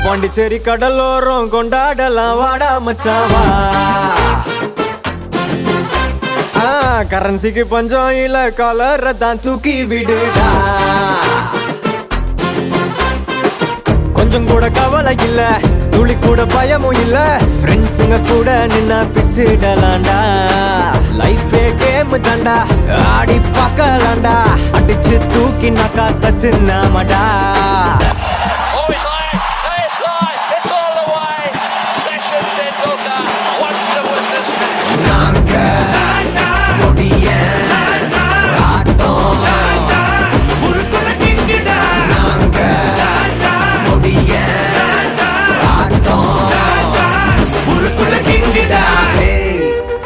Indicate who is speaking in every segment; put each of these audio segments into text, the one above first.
Speaker 1: பாண்டிச்சேரி கடலோரம் கொண்டாடலாம் வாடா மச்சாவா கரன்சிக்கு பஞ்சம் இல்ல கலரை தான் தூக்கி விடுடா கொஞ்சம் கூட கவலை இல்ல துளி கூட பயமும் இல்ல ஃப்ரெண்ட்ஸுங்க கூட நின்னா பிச்சுடலாண்டா லைஃபே கேம் தாண்டா ஆடி பார்க்கலாண்டா அடிச்சு தூக்கி நாக்கா Sachin நாமடா
Speaker 2: Oh, it's high. No, it's high. It's all the way. Session Tendulkar wants to win this match.
Speaker 1: நாங்க கொடிய ஆட்டம் நாங்க கொடிய ஆட்டம் உருக்குல கிங்கிடா ஏய்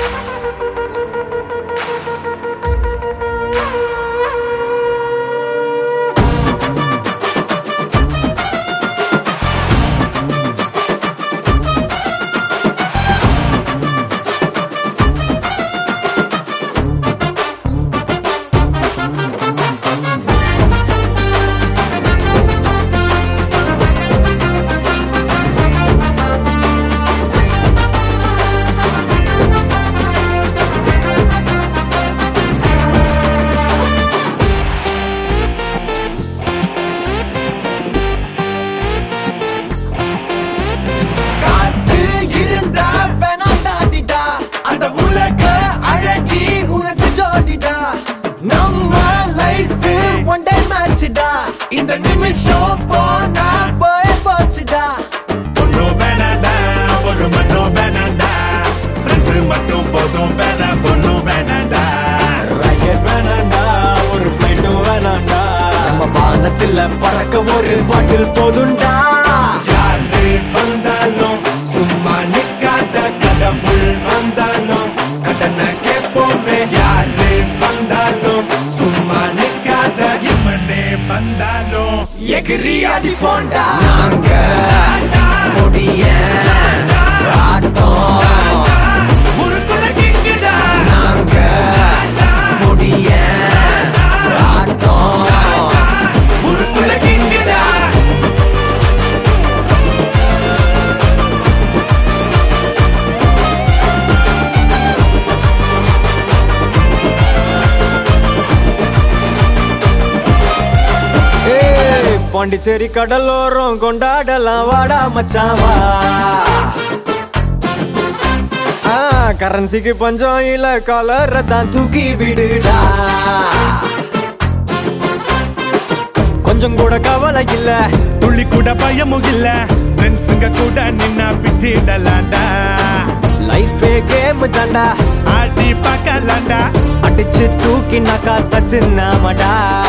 Speaker 1: காசு இருந்தா வேணாண்டாடிடா அந்த உலக அழகி உனக்கு ஜோடிடா நம்ம லைஃப் ஒன் டே மேட்ச்டா இந்த நிமிஷம் போனா போய் போச்சுடா
Speaker 3: பொண்ணு வேணாண்டா ஒரு மண்ணும் வேணாண்டா ஃப்ரெண்ட்ஸ் மட்டும் போதும் வேணா பொண்ணு வேணாண்டா
Speaker 1: ராக்கெட் வேணாண்டா ஒரு ஃபிளைட்டும் வேணாண்டா நம்ம வானத்துல பறக்க ஒரு பாட்டில் போதுண்டா
Speaker 3: யாரு வந்தாலும் சும்மா நிக்காத கடவுள் வந்தாலும் கடனை கேட்போமே யாரு வந்தாலும் சும்மா நிக்காத இவனே வந்தாலும்
Speaker 1: எகிரி அடி போண்டா நாங்க கொடிய ஆட்டம்
Speaker 3: உருக்குல கிங்குடா
Speaker 1: நாங்க கொடிய ஆட்டம் உருக்குல கிங்கிடா ஏய், பாண்டிச்சேரி கடலோரம் கொண்டாடலாம் வாடா மச்சாவா ஆ, கரன்சிக்கு பஞ்சம் இல்ல கலரை தான் தூக்கி விடுடா கொஞ்சம் கூட கவலை இல்ல
Speaker 3: துள்ளி கூட பயமும் இல்ல ஃப்ரெண்ட்ஸுங்க கூட நின்னா பிச்சிடலாண்டா
Speaker 1: லைஃபே கேம் தாண்டா
Speaker 3: ஆடி பார்க்கலாண்டா
Speaker 1: அடிச்சு தூக்கி நாக்கா சச்சின் நாமடா